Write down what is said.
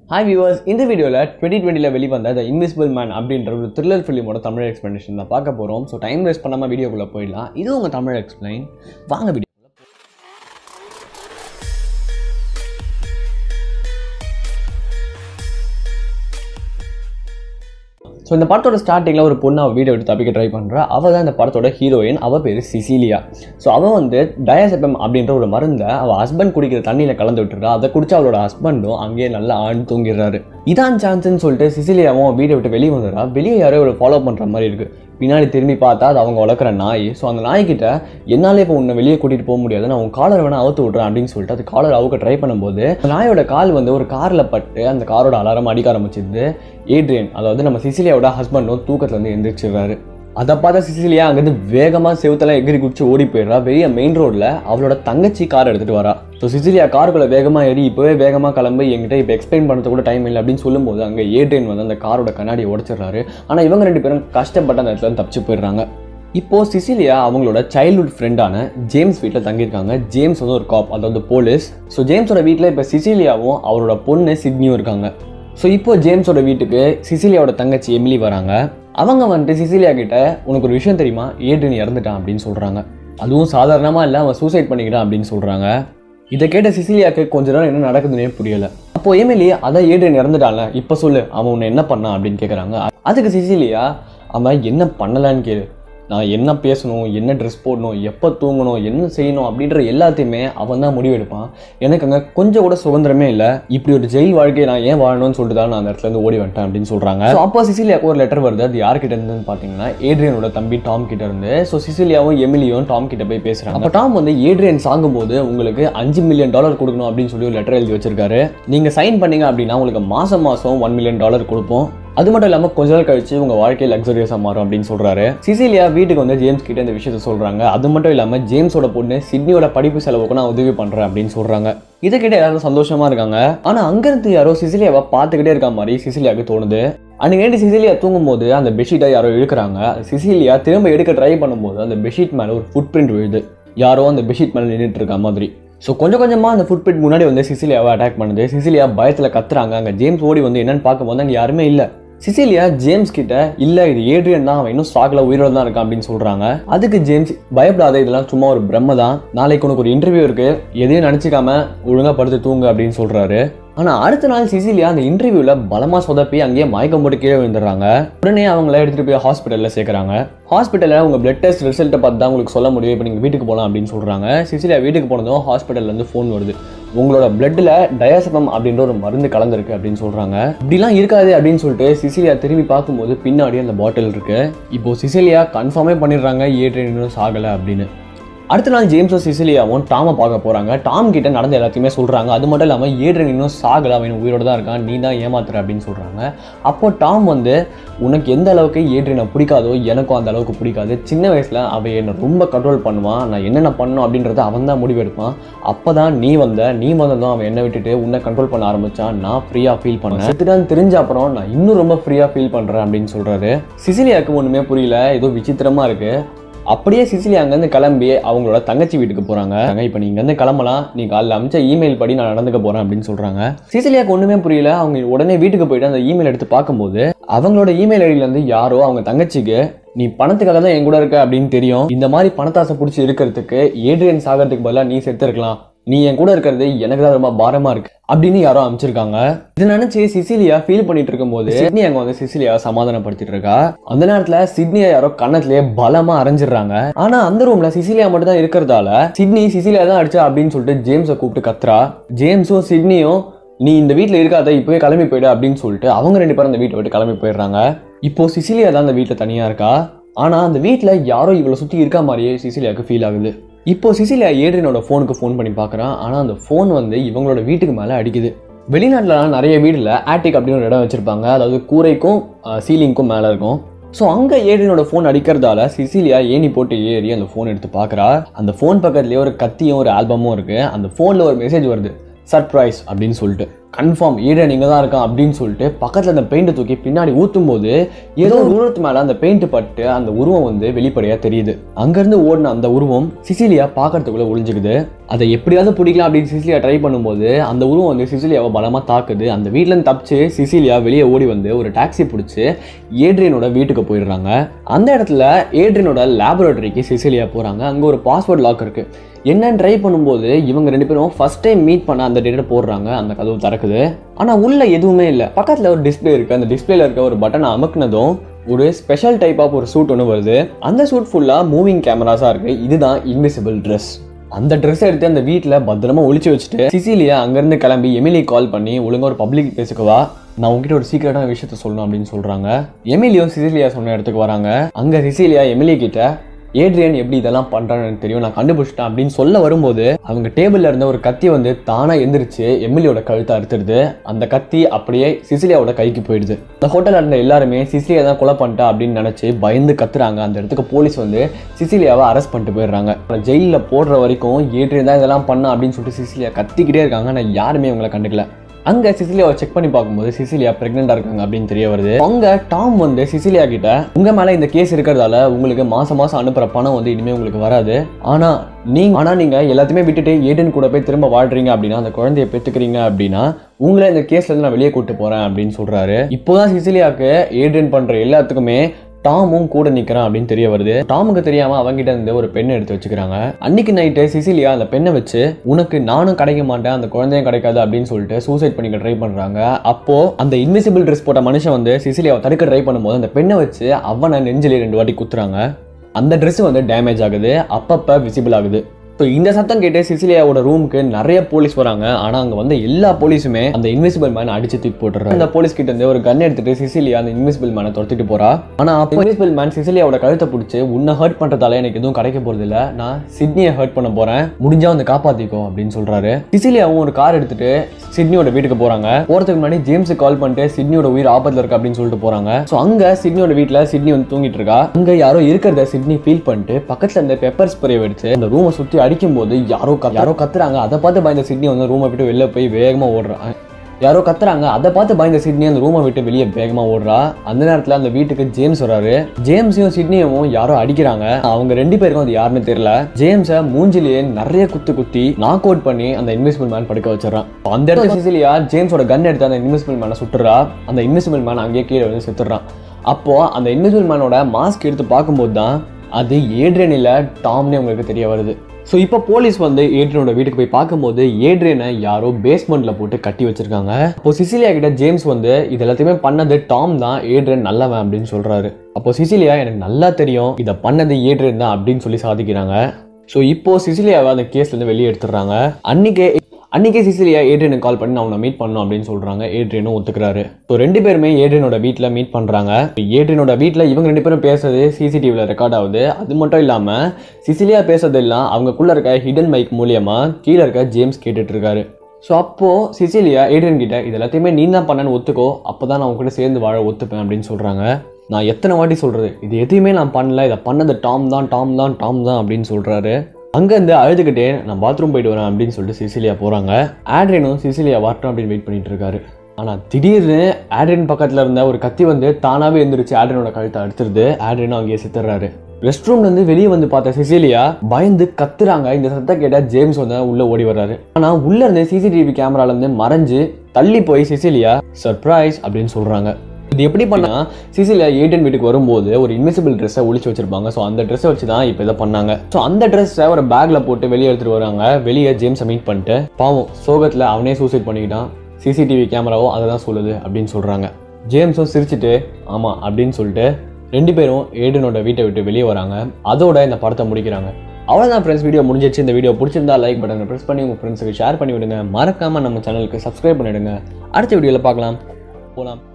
hi viewers இந்த வீடியோவில் twenty டுவெண்ட்டியில் வெளிவந்த த இன்விசிபிள் மேன் அப்படின்ற ஒரு த்ரில்லர் ஃபிலிமோட தமிழ் எக்ஸ்பிளனேஷன் தான் பார்க்க போகிறோம் ஸோ டைம் வேஸ்ட் பண்ணாமல் வீடியோக்குள்ளே போயிடலாம் இது உங்கள் தமிழ் எக்ஸ்பிளைன் வாங்க வீடியோ ஸோ இந்த படத்தோட ஸ்டார்டிங்கில் ஒரு பொண்ணு அவள் வீடை விட்டு தப்பிக்க ட்ரை பண்ணுறா அவள் தான் இந்த படத்தோட ஹீரோயின் அவள் பேர் சிசிலியா ஸோ அவள் வந்து டயாசெப்பம் அப்படின்ற ஒரு மருந்தை அவள் ஹஸ்பண்ட் குடிக்கிற தண்ணியில் கலந்து விட்டுருக்கா அதை குடிச்சு அவளோட ஹஸ்பண்டும் அங்கேயே நல்லா ஆண் தூங்கிடுறாரு இதான் சான்ஸ்னு சொல்லிட்டு சிசிலியாவும் வீடை விட்டு வெளியே வந்துடுறா வெளியே யாரோ ஒரு ஃபாலோ பண்ணுற மாதிரி இருக்குது பின்னாடி திரும்பி பார்த்தா அது அவங்க வளர்க்குற நாய் ஸோ அந்த நாய்கிட்ட என்னாலே இப்போ உன்னை வெளியே கூட்டிகிட்டு போக முடியாது நான் உன் காலர் வேணால் அவுத்து விட்றேன் அப்படின்னு சொல்லிட்டு அது காலர் அவுக்க ட்ரை பண்ணும்போது அந்த நாயோட கால் வந்து ஒரு காரில் பட்டு அந்த காரோட அலாரம் அடிக்க ஆரம்பிச்சிருந்து ஏட்ரியன் அதாவது நம்ம சிசிலியாவோட ஹஸ்பண்டும் தூக்கத்துலேருந்து எந்திரிச்சிடுறாரு அதை பார்த்த சிசிலியா அங்கேருந்து வேகமாக செவுத்தெல்லாம் எகிரி குடிச்சு ஓடி போயிடுறா வெளியே மெயின் ரோட்டில் அவளோட தங்கச்சி கார் எடுத்துகிட்டு வரா ஸோ சிசிலியா காருக்குள்ளே வேகமாக ஏறி இப்போவே வேகமாக கிளம்பி என்கிட்ட இப்போ எக்ஸ்பிளைன் பண்ணுறது கூட டைம் இல்லை அப்படின்னு சொல்லும்போது அங்கே ஏட்ரியன் வந்து அந்த காரோட கண்ணாடியை உடச்சிடுறாரு ஆனால் இவங்க ரெண்டு பேரும் கஷ்டப்பட்டு அந்த இடத்துல இருந்து தப்பிச்சு போயிடுறாங்க இப்போ சிசிலியா அவங்களோட சைல்ட்ஹுட் ஃப்ரெண்டான ஜேம்ஸ் வீட்டில் தங்கியிருக்காங்க ஜேம்ஸ் வந்து ஒரு காப் அதாவது போலீஸ் ஸோ ஜேம்ஸோட வீட்டில் இப்போ சிசிலியாவும் அவரோட பொண்ணு சிட்னியும் இருக்காங்க ஸோ இப்போ ஜேம்ஸோட வீட்டுக்கு சிசிலியாவோட தங்கச்சி எமிலி வராங்க அவங்க வந்துட்டு சிசிலியா கிட்ட உனக்கு ஒரு விஷயம் தெரியுமா ஏட்ரின் இறந்துட்டான் அப்படின்னு சொல்கிறாங்க அதுவும் சாதாரணமாக இல்லை அவன் சூசைட் பண்ணிக்கிட்டான் அப்படின்னு சொல்கிறாங்க இதை கேட்ட சிசிலியாக்கு கொஞ்ச நேரம் என்ன நடக்குதுன்னே புரியல அப்போ எமிலி அதான் ஏட்ரியன் இறந்துட்டான்ல இப்போ சொல்லு அவன் உன்னை என்ன பண்ணான் அப்படின்னு கேட்குறாங்க அதுக்கு சிசிலியா அவன் என்ன பண்ணலான்னு கேளு நான் என்ன பேசணும் என்ன ட்ரெஸ் போடணும் எப்போ தூங்கணும் என்ன செய்யணும் அப்படின்ற எல்லாத்தையுமே அவன் தான் முடிவெடுப்பான் எனக்கு அங்கே கொஞ்சம் கூட சுதந்திரமே இல்லை இப்படி ஒரு ஜெயில் வாழ்க்கையை நான் ஏன் வாழணும்னு சொல்லிட்டு தான் நான் அந்த இடத்துல இருந்து ஓடி வந்துட்டேன் அப்படின்னு சொல்கிறாங்க ஸோ அப்போ சிசிலியாவுக்கு ஒரு லெட்டர் வருது அது யார்கிட்ட இருந்துன்னு பார்த்தீங்கன்னா ஏட்ரியனோட தம்பி டாம் கிட்ட இருந்து ஸோ சிசிலியாவும் எமிலியும் டாம் கிட்ட போய் பேசுகிறாங்க அப்போ டாம் வந்து ஏட்ரியன் சாகும்போது உங்களுக்கு அஞ்சு மில்லியன் டாலர் கொடுக்கணும் அப்படின்னு சொல்லி ஒரு லெட்டர் எழுதி வச்சிருக்காரு நீங்கள் சைன் பண்ணீங்க அப்படின்னா உங்களுக்கு மாதம் மாதம் ஒன் மில்லியன் டாலர் கொடுப்போம் அது மட்டும் இல்லாமல் கொஞ்ச நாள் கழிச்சு உங்க வாழ்க்கை லக்ஸரியஸாக மாறும் அப்படின்னு சொல்றாரு சிசிலியா வீட்டுக்கு வந்து ஜேம்ஸ் கிட்ட இந்த விஷயத்த சொல்றாங்க அது மட்டும் இல்லாமல் ஜேம்ஸோட பொண்ணு சிட்னியோட படிப்பு செலவுக்கு நான் உதவி பண்றேன் அப்படின்னு சொல்றாங்க இதை கிட்ட எல்லாரும் சந்தோஷமா இருக்காங்க ஆனா அங்கிருந்து யாரோ சிசிலியாவை பார்த்துக்கிட்டே இருக்க மாதிரி சிசிலியாவுக்கு தோணுது அன்னைக்கு நைட்டு சிசிலியா தூங்கும்போது அந்த பெட்ஷீட்டை யாரோ இழுக்கிறாங்க சிசிலியா திரும்ப எடுக்க ட்ரை பண்ணும்போது அந்த பெட்ஷீட் மேலே ஒரு ஃபுட் பிரிண்ட் விழுது யாரோ அந்த பெட்ஷீட் மேலே நின்றுட்டு இருக்க மாதிரி ஸோ கொஞ்சம் கொஞ்சமாக அந்த ஃபுட் பிரிண்ட் முன்னாடி வந்து சிசிலியாவை அட்டாக் பண்ணுது சிசிலியா பயத்தில் கத்துறாங்க அங்கே ஜேம்ஸ் ஓடி வந்து என்னன்னு பார்க்கும்போது அங்கே யாருமே இல்லை சிசிலியா ஜேம்ஸ் கிட்ட இல்ல இது ஏட்ரியன் தான் அவன் இன்னும் ஸ்டாக்ல உயிரோட தான் இருக்கான் அப்படின்னு சொல்றாங்க அதுக்கு ஜேம்ஸ் பயப்படாத இதெல்லாம் சும்மா ஒரு பிரம்ம தான் நாளைக்கு உனக்கு ஒரு இன்டர்வியூ இருக்கு எதையும் நினைச்சுக்காம ஒழுங்கா படுத்து தூங்கு அப்படின்னு சொல்றாரு ஆனா அடுத்த நாள் சிசிலியா அந்த இன்டர்வியூல பலமா சொதப்பி அங்கேயே மயக்கம் போட்டு கீழே விழுந்துடுறாங்க உடனே அவங்கள எடுத்துட்டு போய் ஹாஸ்பிட்டல்ல சேர்க்கறாங்க ஹாஸ்பிட்டல்ல உங்க பிளட் டெஸ்ட் ரிசல்ட்டை பார்த்து தான் உங்களுக்கு சொல்ல முடியும் இப்போ நீங்க வீட்டுக்கு போகலாம் அப்படின்னு சொல்றாங்க சிசிலியா வீட்டுக்கு போனதும் ஹாஸ்பிட்டல்ல இருந்து ஃபோன் வருது உங்களோட பிளட்ல டயாசபம் அப்படின்ற ஒரு மருந்து கலந்துருக்கு அப்படின்னு சொல்றாங்க இப்படிலாம் இருக்காது அப்படின்னு சொல்லிட்டு சிசிலியா திரும்பி பார்க்கும்போது பின்னாடி அந்த பாட்டில் இருக்கு இப்போ சிசிலியா கன்ஃபார்மே பண்ணிடுறாங்க ஏட்ரியன் இன்னும் சாகலை அப்படின்னு அடுத்த நாள் ஜேம்ஸும் சிசிலியாவும் டாமை பார்க்க போகிறாங்க டாம் கிட்ட நடந்த எல்லாத்தையுமே சொல்கிறாங்க அது மட்டும் இல்லாமல் ஏட்ரன் இன்னும் சாகலை அவன் உயிரோட தான் இருக்கான் நீ தான் ஏமாத்துற அப்படின்னு சொல்கிறாங்க அப்போ டாம் வந்து உனக்கு எந்த அளவுக்கு ஏட்ரனை பிடிக்காதோ எனக்கும் அந்த அளவுக்கு பிடிக்காது சின்ன வயசில் அவன் என்னை ரொம்ப கண்ட்ரோல் பண்ணுவான் நான் என்னென்ன பண்ணணும் அப்படின்றத அவன் தான் முடிவெடுப்பான் அப்போ தான் நீ வந்த நீ வந்ததும் அவன் என்னை விட்டுட்டு உன்னை கண்ட்ரோல் பண்ண ஆரம்பிச்சான் நான் ஃப்ரீயாக ஃபீல் பண்ணேன் செத்துட்டான்னு தெரிஞ்ச அப்புறம் நான் இன்னும் ரொம்ப ஃப்ரீயாக ஃபீல் பண்ணுறேன் அப்படின்னு சொல்கிறாரு சிசிலியாவுக்கு ஒன்றுமே புரியல ஏதோ விசித்திரமாக இருக்குது அப்படியே சிசிலி அங்கேருந்து கிளம்பி அவங்களோட தங்கச்சி வீட்டுக்கு போகிறாங்க இப்போ நீ இங்கேருந்து கிளம்பலாம் நீ காலைல அமிச்ச இமெயில் படி நான் நடந்துக்க போகிறேன் அப்படின்னு சொல்கிறாங்க சிசிலியாக்கு ஒன்றுமே புரியல அவங்க உடனே வீட்டுக்கு போயிட்டு அந்த இமெயில் எடுத்து பார்க்கும்போது அவங்களோட இமெயில் ஐடியிலேருந்து யாரோ அவங்க தங்கச்சிக்கு நீ பணத்துக்காக தான் என் கூட இருக்க அப்படின்னு தெரியும் இந்த மாதிரி பணத்தாசை பிடிச்சி இருக்கிறதுக்கு ஏட்ரியன் சாகிறதுக்கு பதிலாக நீ செத்து இருக்கலாம் நீ என் கூட இருக்கிறது எனக்கு தான் ரொம்ப பாரமா இருக்கு அப்படின்னு யாரோ அமைச்சிருக்காங்க இதை நினைச்சு சிசிலியா ஃபீல் பண்ணிட்டு இருக்கும்போது சிட்னி அங்க வந்து சிசிலியா சமாதானப்படுத்திட்டு இருக்கா அந்த நேரத்துல சிட்னியா யாரோ கண்ணத்திலேயே பலமா அரைஞ்சிடுறாங்க ஆனா அந்த ரூம்ல சிசிலியா மட்டும் தான் இருக்கிறதால சிட்னி சிசிலியா தான் அடிச்சா அப்படின்னு சொல்லிட்டு ஜேம்ஸை கூப்பிட்டு கத்துறா ஜேம்ஸும் சிட்னியும் நீ இந்த வீட்டில் இருக்காத இப்போவே கிளம்பி போயிடு அப்படின்னு சொல்லிட்டு அவங்க ரெண்டு பேரும் அந்த வீட்டை விட்டு கிளம்பி போயிடுறாங்க இப்போ சிசிலியா தான் அந்த வீட்டில் தனியாக இருக்கா ஆனால் அந்த வீட்டில் யாரோ இவளை சுற்றி இருக்க மாதிரியே சிசிலியாவுக்கு ஃபீல் ஆகுது இப்போ சிசிலியா ஏட்ரியனோட ஃபோனுக்கு ஃபோன் பண்ணி பார்க்குறான் ஆனால் அந்த ஃபோன் வந்து இவங்களோட வீட்டுக்கு மேலே அடிக்குது வெளிநாட்டிலலாம் நிறைய வீட்டில் ஆட்டிக் அப்படின்னு ஒரு இடம் வச்சுருப்பாங்க அதாவது கூரைக்கும் சீலிங்க்கும் மேலே இருக்கும் ஸோ அங்கே ஏட்ரியனோட ஃபோன் அடிக்கிறதால சிசிலியா ஏணி போட்டு ஏறி அந்த ஃபோன் எடுத்து பார்க்குறா அந்த ஃபோன் பக்கத்துலேயே ஒரு கத்தியும் ஒரு ஆல்பமும் இருக்குது அந்த ஃபோனில் ஒரு மெசேஜ் வருது சர்ப்ரைஸ் அப்படின்னு சொல்லிட்டு கன்ஃபார்ம் ஏடன் இங்கே தான் இருக்கான் அப்படின்னு சொல்லிட்டு பக்கத்தில் அந்த பெயிண்ட்டை தூக்கி பின்னாடி ஊற்றும் போது ஏதோ ஒரு உருவத்து மேலே அந்த பெயிண்ட் பட்டு அந்த உருவம் வந்து வெளிப்படையாக தெரியுது அங்கேருந்து ஓடின அந்த உருவம் சிசிலியா பார்க்கறதுக்குள்ள ஒளிஞ்சுக்குது அதை எப்படியாவது பிடிக்கலாம் அப்படின்னு சிசிலியா ட்ரை பண்ணும்போது அந்த உருவம் வந்து சிசிலியாவை பலமாக தாக்குது அந்த வீட்டிலேருந்து தப்பிச்சு சிசிலியா வெளியே ஓடி வந்து ஒரு டாக்ஸி பிடிச்சி ஏட்ரியனோட வீட்டுக்கு போயிடுறாங்க அந்த இடத்துல ஏட்ரியனோட லேபரேட்டரிக்கு சிசிலியா போகிறாங்க அங்கே ஒரு பாஸ்வேர்ட் லாக் இருக்குது என்னன்னு ட்ரை பண்ணும்போது இவங்க ரெண்டு பேரும் ஃபர்ஸ்ட் டைம் மீட் பண்ண அந்த டேட்டை போடுறாங்க அந்த கதவு திறக்குது ஆனால் உள்ள எதுவுமே இல்லை பக்கத்தில் ஒரு டிஸ்பிளே இருக்குது அந்த டிஸ்பிளேல இருக்க ஒரு பட்டனை அமுக்குனதும் ஒரு ஸ்பெஷல் டைப் ஆஃப் ஒரு சூட் ஒன்று வருது அந்த சூட் ஃபுல்லாக மூவிங் கேமராஸாக இருக்குது இதுதான் இன்விசிபிள் ட்ரெஸ் அந்த ட்ரெஸ் எடுத்து அந்த வீட்டில் பத்திரமா ஒளிச்சு வச்சுட்டு சிசிலியா அங்கேருந்து கிளம்பி எமிலி கால் பண்ணி ஒழுங்கா ஒரு பப்ளிக் பேசுக்கவா நான் உங்ககிட்ட ஒரு சீக்கிரட்டான விஷயத்த சொல்லணும் அப்படின்னு சொல்கிறாங்க எமிலியும் சிசிலியா சொன்ன இடத்துக்கு வராங்க அங்கே சிசிலியா எமிலி கிட்ட ஏட்ரியன் எப்படி இதெல்லாம் பண்றான்னு எனக்கு தெரியும் நான் கண்டுபிடிச்சிட்டேன் அப்படின்னு சொல்ல வரும்போது அவங்க டேபிள்ல இருந்த ஒரு கத்தி வந்து தானா எந்திரிச்சு எம்எல்ஏவோட கழுத்தை அறுத்துடுது அந்த கத்தி அப்படியே சிசிலியாவோட கைக்கு போயிடுது அந்த ஹோட்டல்ல இருந்த எல்லாருமே சிசிலியா தான் கொலை பண்ணிட்டா அப்படின்னு நினைச்சு பயந்து கத்துறாங்க அந்த இடத்துக்கு போலீஸ் வந்து சிசிலியாவை அரெஸ்ட் பண்ணிட்டு போயிடுறாங்க ஜெயிலில் போடுற வரைக்கும் ஏட்ரியன் தான் இதெல்லாம் பண்ணா அப்படின்னு சொல்லிட்டு சிசிலியா கத்திக்கிட்டே இருக்காங்க ஆனால் யாருமே அவங்கள கண்டுக்கல அங்க சிசிலியாவை செக் பண்ணி பார்க்கும்போது சிசிலியா பிரெக்னெண்டா இருக்காங்க அப்படின்னு தெரிய வருது அங்க டாம் வந்து சிசிலியா கிட்ட உங்க மேல இந்த கேஸ் இருக்கிறதால உங்களுக்கு மாசம் மாசம் அனுப்புற பணம் வந்து இனிமே உங்களுக்கு வராது ஆனா நீங்க ஆனா நீங்க எல்லாத்தையுமே விட்டுட்டு ஏடன் கூட போய் திரும்ப வாழ்றீங்க அப்படின்னா அந்த குழந்தைய பெத்துக்கிறீங்க அப்படின்னா உங்களை இந்த கேஸ்ல இருந்து நான் வெளியே கூட்டு போறேன் அப்படின்னு சொல்றாரு இப்போதான் சிசிலியாக்கு ஏடன் பண்ற எல்லாத்துக்குமே டாமும் கூட நிக்கிறான் அப்படின்னு தெரிய வருது டாமுக்கு தெரியாம அவங்கிட்ட இருந்து ஒரு பெண்ணை எடுத்து வச்சுக்கிறாங்க அன்னைக்கு நைட்டு சிசிலியா அந்த பெண்ணை வச்சு உனக்கு நானும் கிடைக்க மாட்டேன் அந்த குழந்தையும் கிடைக்காது அப்படின்னு சொல்லிட்டு சூசைட் பண்ணிக்க ட்ரை பண்றாங்க அப்போ அந்த இன்விசிபிள் ட்ரெஸ் போட்ட மனுஷன் வந்து சிசிலியாவை தடுக்க ட்ரை பண்ணும்போது அந்த பெண்ணை வச்சு அவனை நெஞ்சிலே ரெண்டு வாட்டி குத்துறாங்க அந்த Dress வந்து டேமேஜ் ஆகுது அப்பப்போ விசிபிள் ஆகுது ஸோ இந்த சத்தம் கேட்டு சிசிலியாவோட ரூமுக்கு நிறைய போலீஸ் வராங்க ஆனா அங்க வந்து எல்லா போலீஸுமே அந்த இன்விசிபிள் மேன் அடிச்சு தூக்கி போட்டுறாங்க அந்த போலீஸ் கிட்ட இருந்து ஒரு கன் எடுத்துட்டு சிசிலியா அந்த இன்விசிபிள் மேனை துரத்திட்டு போறா ஆனா அப்போ இன்விசிபிள் மேன் சிசிலியாவோட கழுத்தை பிடிச்சி உன்னை ஹர்ட் பண்றதால எனக்கு எதுவும் கிடைக்க போறது இல்ல நான் சிட்னியை ஹர்ட் பண்ண போறேன் முடிஞ்சா வந்து காப்பாத்திக்கோ அப்படின்னு சொல்றாரு சிசிலியாவும் ஒரு கார் எடுத்துட்டு சிட்னியோட வீட்டுக்கு போறாங்க போறதுக்கு முன்னாடி ஜேம்ஸ் கால் பண்ணிட்டு சிட்னியோட உயிர் ஆபத்துல இருக்கு அப்படின்னு சொல்லிட்டு போறாங்க ஸோ அங்க சிட்னியோட வீட்ல சிட்னி வந்து தூங்கிட்டு இருக்கா அங்க யாரோ இருக்கிறத சிட்னி ஃபீல் பண்ணிட்டு பக்கத்துல இருந்த பெப்பர் ஸ்ப்ரே வெடிச்சு அந்த ரூமை சுத்தி அடிக்கும் போது யாரோ கத்- யாரோ கத்துறாங்க அதை பார்த்து பயந்த சிட்னி வந்து ரூமை விட்டு வெளில போய் வேகமா ஓடுறான் யாரோ கத்துறாங்க அதை பார்த்து பயந்த சிட்னி அந்த ரூமை விட்டு வெளியே வேகமா ஓடுறா அந்த நேரத்துல அந்த வீட்டுக்கு ஜேம்ஸ் வராரு ஜேம்ஸையும் சிட்னியும் யாரோ அடிக்கிறாங்க அவங்க ரெண்டு பேருக்கும் அது யாருன்னு தெரியல ஜேம்ஸை மூஞ்சிலேயே நிறைய குத்து குத்தி நாக் அவுட் பண்ணி அந்த இன்விசிபிள் மேன் படுக்க வச்சிடறான் அந்த இடத்துல சிசிலியா ஜேம்ஸோட கன் எடுத்து அந்த இன்விசிபிள் மேனை சுட்டுறா அந்த இன்விசிபிள் மேன் அங்கேயே கீழே வந்து செத்துடுறான் அப்போ அந்த இன்விசிபிள் மேனோட மாஸ்க் எடுத்து பார்க்கும்போது தான் அது ஏட்ரியன் இல்ல டாம்னே உங்களுக்கு தெரிய வருது ஸோ இப்போ போலீஸ் வந்து ஏட்ரியனோட வீட்டுக்கு போய் பார்க்கும்போது ஏட்ரியனை யாரோ பேஸ்மெண்ட்ல போட்டு கட்டி வச்சிருக்காங்க அப்போ சிசிலியா கிட்ட ஜேம்ஸ் வந்து இது எல்லாத்தையுமே பண்ணது டாம் தான் ஏட்ரியன் நல்லவன் அப்படின்னு சொல்றாரு அப்போ சிசிலியா எனக்கு நல்லா தெரியும் இதை பண்ணது ஏட்ரியன் தான் அப்படின்னு சொல்லி சாதிக்கிறாங்க ஸோ இப்போ சிசிலியாவை அந்த கேஸ்ல இருந்து வெளியே எடுத்துடுறாங்க அன்னைக்கே அன்னைக்கே சிசிலியா ஏட்ரியனுக்கு கால் பண்ணி நான் அவனை மீட் பண்ணணும் அப்படின்னு சொல்றாங்க ஏட்ரியனும் ஒத்துக்கிறாரு ஸோ ரெண்டு பேருமே ஏட்ரியனோட வீட்டில் மீட் பண்றாங்க ஏட்ரியனோட வீட்டில் இவங்க ரெண்டு பேரும் பேசுறது சிசிடிவியில் ரெக்கார்ட் ஆகுது அது மட்டும் இல்லாம சிசிலியா பேசுறதெல்லாம் அவங்கக்குள்ள இருக்க ஹிடன் மைக் மூலியமா கீழே இருக்க ஜேம்ஸ் கேட்டுட்டு இருக்காரு ஸோ அப்போ சிசிலியா ஏட்ரியன் கிட்ட இது எல்லாத்தையுமே நீ தான் பண்ணனு ஒத்துக்கோ அப்பதான் நான் உங்ககிட்ட சேர்ந்து வாழ ஒத்துப்பேன் அப்படின்னு சொல்றாங்க நான் எத்தனை வாட்டி சொல்றது இது எதையுமே நான் பண்ணல இதை பண்ணது டாம் தான் டாம் தான் டாம் தான் அப்படின்னு சொல்றாரு அங்கேருந்து அழுதுகிட்டே நான் பாத்ரூம் போயிட்டு வரேன் அப்படின்னு சொல்லிட்டு சிசிலியா போகிறாங்க ஆட்ரியனும் சிசிலியா வரட்டும் அப்படின்னு வெயிட் பண்ணிட்டு இருக்காரு ஆனால் திடீர்னு ஆட்ரியன் பக்கத்தில் இருந்த ஒரு கத்தி வந்து தானாகவே எந்திரிச்சு ஆட்ரியனோட கழுத்தை அடுத்துருது ஆட்ரியனும் அங்கேயே சித்துறாரு ரெஸ்ட் ரூம்ல இருந்து வெளியே வந்து பார்த்த சிசிலியா பயந்து கத்துறாங்க இந்த சத்தம் கேட்ட ஜேம்ஸ் வந்து உள்ள ஓடி வர்றாரு ஆனா உள்ள இருந்து சிசிடிவி கேமரால இருந்து மறைஞ்சு தள்ளி போய் சிசிலியா சர்ப்ரைஸ் அப்படின்னு சொல்றாங்க இது எப்படி பண்ணா சிசிலியா ஏட்டன் வீட்டுக்கு வரும்போது ஒரு இன்விசிபிள் ட்ரெஸ்ஸை ஒளிச்சு வச்சிருப்பாங்க ஸோ அந்த ட்ரெஸ்ஸை வச்சு தான் இப்போ இதை பண்ணாங்க ஸோ அந்த ட்ரெஸ்ஸை ஒரு பேக்ல போட்டு வெளியே எடுத்துட்டு வராங்க வெளியே ஜேம்ஸை மீட் பண்ணிட்டு பாவம் சோகத்தில் அவனே சூசைட் பண்ணிக்கிட்டான் சிசிடிவி கேமராவோ அதை தான் சொல்லுது அப்படின்னு சொல்றாங்க ஜேம்ஸும் சிரிச்சிட்டு ஆமா அப்படின்னு சொல்லிட்டு ரெண்டு பேரும் ஏடனோட வீட்டை விட்டு வெளியே வராங்க அதோட இந்த படத்தை முடிக்கிறாங்க அவ்வளோதான் ஃப்ரெண்ட்ஸ் வீடியோ முடிஞ்சிச்சு இந்த வீடியோ பிடிச்சிருந்தா லைக் பட்டனை ப்ரெஸ் பண்ணி உங்கள் ஃப்ரெண்ட்ஸுக்கு ஷேர் பண்ணி விடுங்க மறக்காம நம்ம சேனலுக்கு சப்ஸ்கிரைப் பண்ணிடுங்க அடுத்த வீடியோவில் பார்க்கலாம் போகலாம்